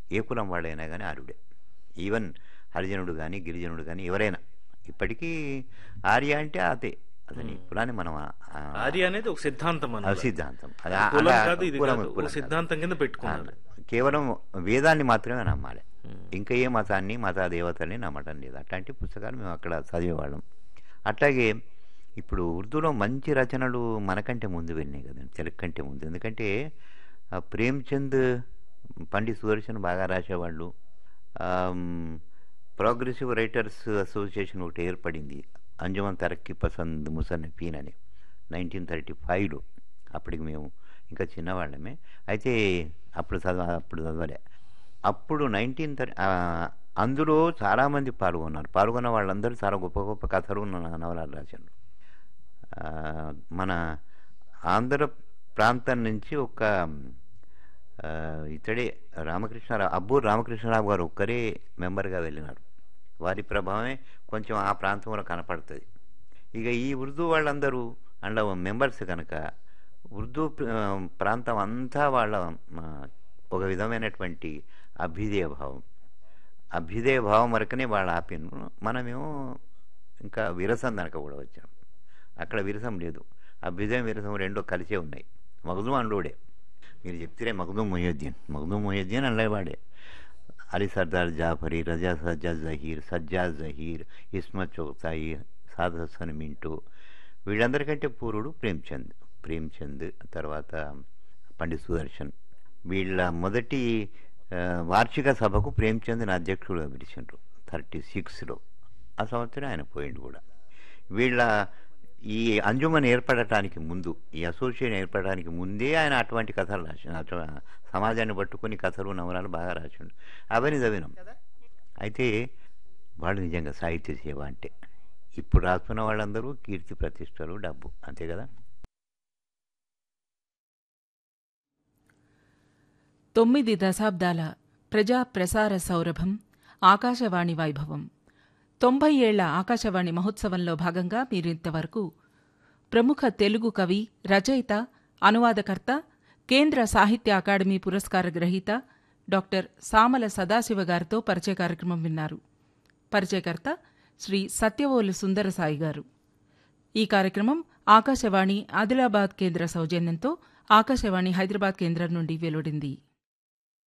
ఏ కులం వాళ్ళైనా కానీ ఆర్యుడే ఈవెన్ హరిజనుడు కానీ గిరిజనుడు కానీ ఎవరైనా ఇప్పటికీ ఆర్య అంటే అదే అతని కులాన్ని మనం ఆ- ఆ- ఆర్య అనేది ఒక సిద్ధాంతం ఆ అన్నమాట. సిద్ధాంతం అది ఆ- కులం అలా కాదు ఇది కులం- కాదు. ఒక కులం కాదు. సిద్ధాంతం కింద పెట్టుకున్నారు కేవలం వేదాన్ని మాత్రమే నమ్మాలి ఇంకా ఏ మతాన్ని మత దేవతల్ని నమ్మటం లేదు అట్లాంటి పుస్తకాలు మేము అక్కడ చదివేవాళ్ళం అట్లాగే ఇప్పుడు ఉర్దూలో మంచి రచనలు మనకంటే ముందు వెళ్ళినాయి కదండి తెలుగు కంటే ముందు ఎందుకంటే ఆ ప్రేమ్చంద్ పండిత్ సుదర్శన్ బాగా రాసేవాళ్ళు ఆమ్, ప్రోగ్రెసివ్ రైటర్స్ అసోసియేషన్ ఒకటి ఏర్పడింది అంజుమన్ తరక్కి పసంద్ ముసన్నఫీన్ అని నైన్టీన్ థర్టీ ఫైవ్లో అప్పటికి మేము ఇంకా చిన్నవాళ్ళమే అయితే అప్పుడు చదవ అప్పుడు చదవలే అప్పుడు నైన్టీన్ థర్టీ అందులో చాలామంది పాల్గొన్నారు పాల్గొన్న వాళ్ళందరూ చాలా గొప్ప గొప్ప కథలు న- నవలాలు రాశారు ఆ, మన ఆంధ్ర ప్రాంతం నుంచి ఒక ఆ, ఇతడే రామకృష్ణరావు అబ్బూరు రామకృష్ణరావు గారు ఒక్కరే మెంబర్గా వెళ్ళినారు వారి ప్రభావమే కొంచెం ఆ ప్రాంతంలో కనపడుతుంది ఇక ఈ ఉర్దూ వాళ్ళందరూ అందులో మెంబర్స్ కనుక ఉర్దూ ప్ర- ప్రాంతం అంతా వాళ్ళ ఆ, ఒక విధమైనటువంటి అభ్యుదయ భావం అభ్యుదయ భావం వరకునే వాళ్ళు ఆపిను మనమేమో ఇంకా విరసం దనక కూడా వచ్చాం అక్కడ విరసం లేదు అభ్యుదయం విరసం రెండో కలిసే ఉన్నాయి మగదుం అండోడే మీరు చెప్తే మగదుం మొహ్యుద్దీన్ మగదుం మొహ్యుద్దీన్ అండేవాడే అలీ సర్దార్ జాఫరీ రజా సజ్జాద్ జహీర్ సజ్జాద్ జహీర్ ఇస్మత్ చౌతాయి సాద్ హసన్ మింటూ వీళ్ళందరికంటే పూర్వుడు ప్రేమ్చంద్ ప్రేమ్చంద్ తర్వాత పండిత్ సుదర్శన్ వీళ్ళ మొదటి ఆ, వార్షిక సభకు ప్రేమ్చంద్ని అధ్యక్షుడుగా పిలిచిండ్రు థర్టీ సిక్స్లో ఆ సంవత్సరం ఆయన పోయిండు కూడా వీళ్ళ ఈ అంజుమన్ ఏర్పడటానికి ముందు ఈ అసోసియేషన్ ఏర్పడటానికి ముందే ఆయన అటువంటి కథలు రాసిండు అటు సమాజాన్ని పట్టుకుని కథలు నవలాలు బాగా రాసిండు అవన్నీ చదివినాం అయితే వాళ్ళు నిజంగా సాహిత్య సేవ అంటే ఇప్పుడు రాస్తున్న వాళ్ళందరూ కీర్తి ప్రతిష్టలు డబ్బు అంతే కదా తొమ్మిది దశాబ్దాల ప్రజా ప్రసార సౌరభం ఆకాశవాణి వైభవం తొంభై ఏళ్ల ఆకాశవాణి మహోత్సవంలో భాగంగా మీరింతవరకు ప్రముఖ తెలుగు కవి రచయిత అనువాదకర్త కేంద్ర సాహిత్య అకాడమీ పురస్కార గ్రహీత డాక్టర్ సామల సదాశివ గారితో పరిచయ కార్యక్రమం విన్నారు పరిచయకర్త శ్రీ సత్యవోలు సుందరసాయి గారు ఈ కార్యక్రమం ఆకాశవాణి ఆదిలాబాద్ కేంద్ర సౌజన్యంతో ఆకాశవాణి హైదరాబాద్ కేంద్రం నుండి వెలువడింది